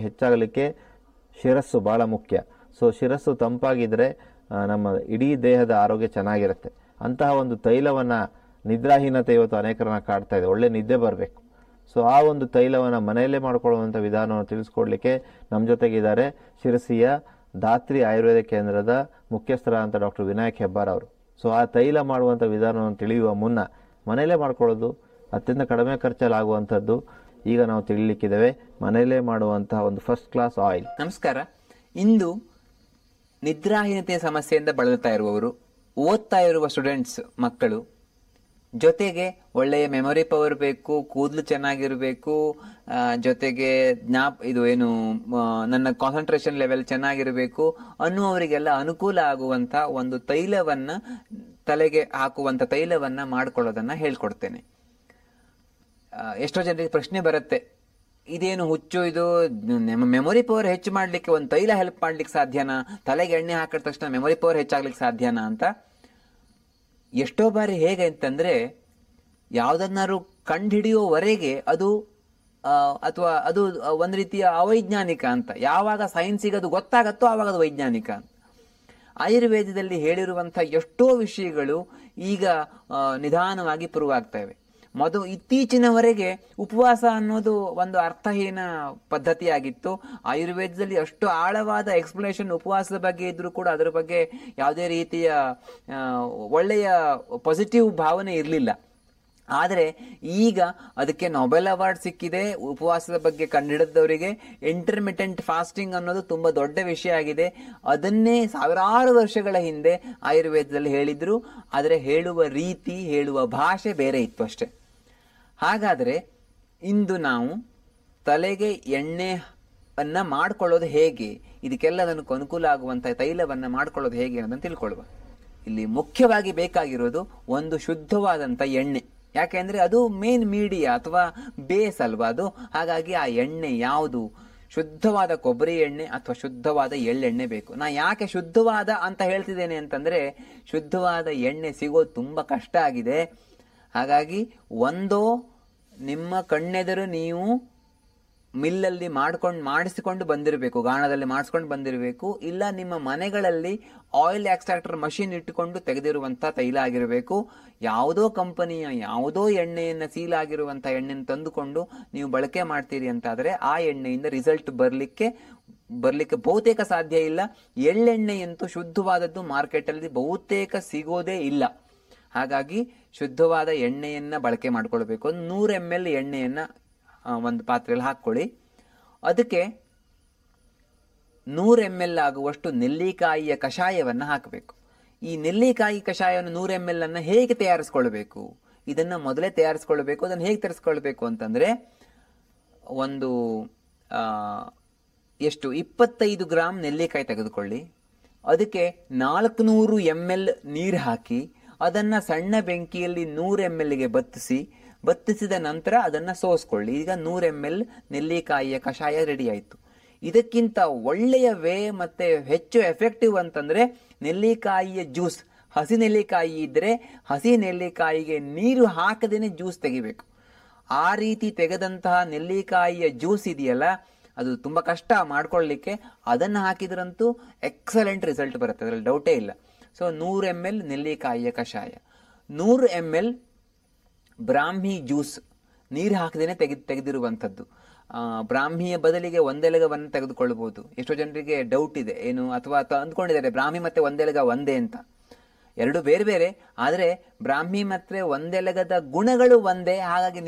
ಹೆಚ್ಚಾಗಲಿಕ್ಕೆ ಶಿರಸ್ಸು ಭಾಳ ಮುಖ್ಯ ಸೊ ಶಿರಸ್ಸು ತಂಪಾಗಿದ್ದರೆ ಆ, ನಮ್ಮ ಇಡೀ ದೇಹದ ಆರೋಗ್ಯ ಚೆನ್ನಾಗಿರುತ್ತೆ ಅಂತಹ ಒಂದು ತೈಲವನ್ನು ನಿದ್ರಾಹೀನತೆ ಇವತ್ತು ಅನೇಕರನ್ನ ಕಾಡ್ತಾ ಇದೆ ಒಳ್ಳೆ ನಿದ್ದೆ ಬರಬೇಕು ಸೊ ಆ ಒಂದು ತೈಲವನ್ನು ಮನೆಯಲ್ಲೇ ಮಾಡ್ಕೊಳ್ಳುವಂಥ ವಿಧಾನವನ್ನು ತಿಳಿಸ್ಕೊಡ್ಲಿಕ್ಕೆ ನಮ್ಮ ಜೊತೆಗಿದ್ದಾರೆ ಶಿರಸಿಯ ಧಾತ್ರಿ ಆಯುರ್ವೇದ ಕೇಂದ್ರದ ಮುಖ್ಯಸ್ಥರಾದಂಥ ಡಾಕ್ಟರ್ ವಿನಾಯಕ್ ಹೆಬ್ಬಾರ್ ಅವರು ಸೊ ಆ ತೈಲ ಮಾಡುವಂಥ ವಿಧಾನವನ್ನು ತಿಳಿಯುವ ಮುನ್ನ ಮನೆಯಲ್ಲೇ ಮಾಡ್ಕೊಳ್ಳೋದು ಅತ್ಯಂತ ಕಡಿಮೆ ಖರ್ಚಲ್ಲಿ ಆಗುವಂಥದ್ದು ಈಗ ನಾವು ತಿಳಿಲಿಕ್ಕಿದ್ದೇವೆ ಮನೆಯಲ್ಲೇ ಮಾಡುವಂತಹ ಒಂದು ಫಸ್ಟ್ ಕ್ಲಾಸ್ ಆಯಿಲ್ ನಮಸ್ಕಾರ ಇಂದು ನಿದ್ರಾಹೀನತೆಯ ಸಮಸ್ಯೆಯಿಂದ ಬಳಲ್ತಾ ಇರುವವರು ಓದ್ತಾ ಇರುವ ಸ್ಟೂಡೆಂಟ್ಸ್ ಮಕ್ಕಳು ಜೊತೆಗೆ ಒಳ್ಳೆಯ ಮೆಮೊರಿ ಪವರ್ ಬೇಕು ಕೂದಲು ಚೆನ್ನಾಗಿರಬೇಕು ಆ, ಜೊತೆಗೆ ಜ್ಞಾಪ್ ಇದು ಏನು ಆ, ನನ್ನ ಕಾನ್ಸಂಟ್ರೇಷನ್ ಲೆವೆಲ್ ಚೆನ್ನಾಗಿರಬೇಕು ಅನ್ನುವವರಿಗೆಲ್ಲ ಅನುಕೂಲ ಆಗುವಂತ ಒಂದು ತೈಲವನ್ನ ತಲೆಗೆ ಹಾಕುವಂತ ತೈಲವನ್ನ ಮಾಡ್ಕೊಳ್ಳೋದನ್ನ ಹೇಳ್ಕೊಡ್ತೇನೆ ಆ, ಎಷ್ಟೋ ಜನರಿಗೆ ಪ್ರಶ್ನೆ ಬರುತ್ತೆ ಇದೇನು ಹುಚ್ಚು ಇದು ನಮ್ಮ ಮೆಮೊರಿ ಪವರ್ ಹೆಚ್ಚು ಮಾಡ್ಲಿಕ್ಕೆ ಒಂದು ತೈಲ ಹೆಲ್ಪ್ ಮಾಡ್ಲಿಕ್ಕೆ ಸಾಧ್ಯನಾ ತಲೆಗೆ ಎಣ್ಣೆ ಹಾಕಿದ ತಕ್ಷಣ ಮೆಮೊರಿ ಪವರ್ ಹೆಚ್ಚಾಗ್ಲಿಕ್ಕೆ ಸಾಧ್ಯನಾ ಅಂತ ಎಷ್ಟೋ ಬಾರಿ ಹೇಗೆ ಅಂತಂದ್ರೆ ಯಾವ್ದನ್ನಾರು ಕಂಡುಹಿಡಿಯುವವರೆಗೆ ಅದು ಅಥವಾ ಅದು ಒಂದು ರೀತಿಯ ಅವೈಜ್ಞಾನಿಕ ಅಂತ ಯಾವಾಗ ಸೈನ್ಸಿಗೆ ಅದು ಗೊತ್ತಾಗತ್ತೋ ಆವಾಗ ಅದು ವೈಜ್ಞಾನಿಕ ಅಂತ ಆಯುರ್ವೇದದಲ್ಲಿ ಹೇಳಿರುವಂಥ ಎಷ್ಟೋ ವಿಷಯಗಳು ಈಗ ಆ, ನಿಧಾನವಾಗಿ ಪ್ರೂವ್ ಆಗ್ತಾ ಇವೆ ಮೊದಲು ಇತ್ತೀಚಿನವರೆಗೆ ಉಪವಾಸ ಅನ್ನೋದು ಒಂದು ಅರ್ಥಹೀನ ಪದ್ಧತಿಯಾಗಿತ್ತು ಆಯುರ್ವೇದದಲ್ಲಿ ಅಷ್ಟು ಆಳವಾದ ಎಕ್ಸ್ಪ್ಲನೇಷನ್ ಉಪವಾಸದ ಬಗ್ಗೆ ಇದ್ರೂ ಕೂಡ ಅದರ ಬಗ್ಗೆ ಯಾವುದೇ ರೀತಿಯ ಆ, ಒಳ್ಳೆಯ ಪಾಸಿಟಿವ್ ಭಾವನೆ ಇರಲಿಲ್ಲ ಆದರೆ ಈಗ ಅದಕ್ಕೆ ನೊಬೆಲ್ ಅವಾರ್ಡ್ ಸಿಕ್ಕಿದೆ ಉಪವಾಸದ ಬಗ್ಗೆ ಕಂಡುಹಿಡಿದವರಿಗೆ ಇಂಟರ್ಮಿಟೆಂಟ್ ಫಾಸ್ಟಿಂಗ್ ಅನ್ನೋದು ತುಂಬ ದೊಡ್ಡ ವಿಷಯ ಆಗಿದೆ ಅದನ್ನೇ ಸಾವಿರಾರು ವರ್ಷಗಳ ಹಿಂದೆ ಆಯುರ್ವೇದದಲ್ಲಿ ಹೇಳಿದ್ರು ಆದರೆ ಹೇಳುವ ರೀತಿ ಹೇಳುವ ಭಾಷೆ ಬೇರೆ ಇತ್ತು ಅಷ್ಟೆ ಹಾಗಾದರೆ ಇಂದು ನಾವು ತಲೆಗೆ ಎಣ್ಣೆ ಅನ್ನ ಮಾಡ್ಕೊಳ್ಳೋದು ಹೇಗೆ ಇದಕ್ಕೆಲ್ಲದನ್ನು ಅನುಕೂಲ ಆಗುವಂಥ ತೈಲವನ್ನ ಮಾಡ್ಕೊಳ್ಳೋದು ಹೇಗೆ ಅನ್ನೋದನ್ನು ತಿಳ್ಕೊಳ್ಳುವ ಇಲ್ಲಿ ಮುಖ್ಯವಾಗಿ ಬೇಕಾಗಿರೋದು ಒಂದು ಶುದ್ಧವಾದಂಥ ಎಣ್ಣೆ ಯಾಕೆಂದ್ರೆ ಅದು ಮೇನ್ ಮೀಡಿಯಾ ಅಥವಾ ಬೇಸ್ ಅಲ್ವಾ ಅದು ಹಾಗಾಗಿ ಆ ಎಣ್ಣೆ ಯಾವುದು ಶುದ್ಧವಾದ ಕೊಬ್ಬರಿ ಎಣ್ಣೆ ಅಥವಾ ಶುದ್ಧವಾದ ಎಳ್ಳೆಣ್ಣೆ ಬೇಕು ನಾ ಯಾಕೆ ಶುದ್ಧವಾದ ಅಂತ ಹೇಳ್ತಿದ್ದೇನೆ ಅಂತಂದ್ರೆ ಶುದ್ಧವಾದ ಎಣ್ಣೆ ಸಿಗೋದು ತುಂಬಾ ಕಷ್ಟ ಆಗಿದೆ ಹಾಗಾಗಿ ಒಂದೋ ನಿಮ್ಮ ಕಣ್ಣೆದುರು ನೀವು ಮಿಲ್ಲಲ್ಲಿ ಮಾಡ್ಕೊಂಡು ಮಾಡಿಸಿಕೊಂಡು ಬಂದಿರಬೇಕು ಗಾಣದಲ್ಲಿ ಮಾಡಿಸ್ಕೊಂಡು ಬಂದಿರಬೇಕು ಇಲ್ಲ ನಿಮ್ಮ ಮನೆಗಳಲ್ಲಿ ಆಯಿಲ್ ಎಕ್ಸ್ಟ್ರಾಕ್ಟರ್ ಮಷಿನ್ ಇಟ್ಟುಕೊಂಡು ತೆಗೆದಿರುವಂಥ ತೈಲ ಆಗಿರಬೇಕು ಯಾವುದೋ ಕಂಪನಿಯ ಯಾವುದೋ ಎಣ್ಣೆಯನ್ನು ಸೀಲ್ ಆಗಿರುವಂಥ ಎಣ್ಣೆಯನ್ನು ತಂದುಕೊಂಡು ನೀವು ಬಳಕೆ ಮಾಡ್ತೀರಿ ಅಂತಾದರೆ ಆ ಎಣ್ಣೆಯಿಂದ ರಿಸಲ್ಟ್ ಬರಲಿಕ್ಕೆ ಬರಲಿಕ್ಕೆ ಬಹುತೇಕ ಸಾಧ್ಯ ಇಲ್ಲ ಎಳ್ಳೆಣ್ಣೆಯಂತೂ ಶುದ್ಧವಾದದ್ದು ಮಾರ್ಕೆಟಲ್ಲಿ ಬಹುತೇಕ ಸಿಗೋದೇ ಇಲ್ಲ ಹಾಗಾಗಿ ಶುದ್ಧವಾದ ಎಣ್ಣೆಯನ್ನ ಬಳಕೆ ಮಾಡ್ಕೊಳ್ಬೇಕು ಒಂದು ನೂರು ಎಮ್ ಎಲ್ ಎಣ್ಣೆಯನ್ನ ಆ, ಒಂದು ಪಾತ್ರೆಯಲ್ಲಿ ಹಾಕ್ಕೊಳ್ಳಿ ಅದಕ್ಕೆ ನೂರು ಎಮ್ ಎಲ್ ಆಗುವಷ್ಟು ನೆಲ್ಲಿಕಾಯಿಯ ಕಷಾಯವನ್ನು ಹಾಕಬೇಕು ಈ ನೆಲ್ಲಿಕಾಯಿ ಕಷಾಯವನ್ನು ನೂರು ಎಮ್ ಎಲ್ ಅನ್ನು ಹೇಗೆ ತಯಾರಿಸ್ಕೊಳ್ಬೇಕು ಇದನ್ನ ಮೊದಲೇ ತಯಾರಿಸ್ಕೊಳ್ಬೇಕು ಅದನ್ನು ಹೇಗೆ ತಯಾರಿಸ್ಕೊಳ್ಬೇಕು ಅಂತಂದ್ರೆ ಒಂದು ಆ, ಎಷ್ಟು ಇಪ್ಪತ್ತೈದು ಗ್ರಾಮ್ ನೆಲ್ಲಿಕಾಯಿ ತೆಗೆದುಕೊಳ್ಳಿ ಅದಕ್ಕೆ ನಾಲ್ಕುನೂರು ಎಮ್ ಎಲ್ ನೀರು ಹಾಕಿ ಅದನ್ನ ಸಣ್ಣ ಬೆಂಕಿಯಲ್ಲಿ ನೂರು ಎಮ್ ಎಲ್ಗೆ ಬತ್ತಿಸಿ ಬತ್ತಿಸಿದ ನಂತರ ಅದನ್ನ ಸೋಸ್ಕೊಳ್ಳಿ ಈಗ ನೂರು ಎಮ್ ಎಲ್ ನೆಲ್ಲಿಕಾಯಿಯ ಕಷಾಯ ರೆಡಿ ಆಯಿತು ಇದಕ್ಕಿಂತ ಒಳ್ಳೆಯ ವೇ ಮತ್ತೆ ಹೆಚ್ಚು ಎಫೆಕ್ಟಿವ್ ಅಂತಂದ್ರೆ ನೆಲ್ಲಿಕಾಯಿಯ ಜ್ಯೂಸ್ ಹಸಿ ನೆಲ್ಲಿಕಾಯಿ ಇದ್ರೆ ಹಸಿ ನೆಲ್ಲಿಕಾಯಿಗೆ ನೀರು ಹಾಕದೇನೆ ಜ್ಯೂಸ್ ತೆಗಿಬೇಕು ಆ ರೀತಿ ತೆಗೆದಂತಹ ನೆಲ್ಲಿಕಾಯಿಯ ಜ್ಯೂಸ್ ಇದೆಯಲ್ಲ ಅದು ತುಂಬಾ ಕಷ್ಟ ಮಾಡ್ಕೊಳ್ಳಿಕ್ಕೆ ಅದನ್ನು ಹಾಕಿದ್ರಂತೂ ಎಕ್ಸಲೆಂಟ್ ರಿಸಲ್ಟ್ ಬರುತ್ತೆ ಅದರಲ್ಲಿ ಡೌಟೇ ಇಲ್ಲ ಸೊ ನೂರು ಎಮ್ ಎಲ್ ನೆಲ್ಲಿಕಾಯಿಯ ಕಷಾಯ ನೂರು ಎಮ್ ಎಲ್ ಬ್ರಾಹ್ಮಿ ಜ್ಯೂಸ್ ನೀರು ಹಾಕದೇನೆ ತೆಗೆದು ತೆಗೆದಿರುವಂಥದ್ದು ಆ, ಬ್ರಾಹ್ಮಿಯ ಬದಲಿಗೆ ಒಂದೆಲಗವನ್ನು ತೆಗೆದುಕೊಳ್ಬಹುದು ಎಷ್ಟೋ ಜನರಿಗೆ ಡೌಟ್ ಇದೆ ಏನು ಅಥವಾ ತ- ಅಂದ್ಕೊಂಡಿದ್ದಾರೆ ಬ್ರಾಹ್ಮಿ ಮತ್ತೆ ಒಂದೆಲಗ ಒಂದೇ ಅಂತ ಎರಡು ಬೇರೆ ಬೇರೆ ಆದರೆ ಬ್ರಾಹ್ಮಿ ಮತ್ತೆ ಒಂದೆಲಗದ ಗುಣಗಳು ಒಂದೇ ಹಾಗಾಗಿ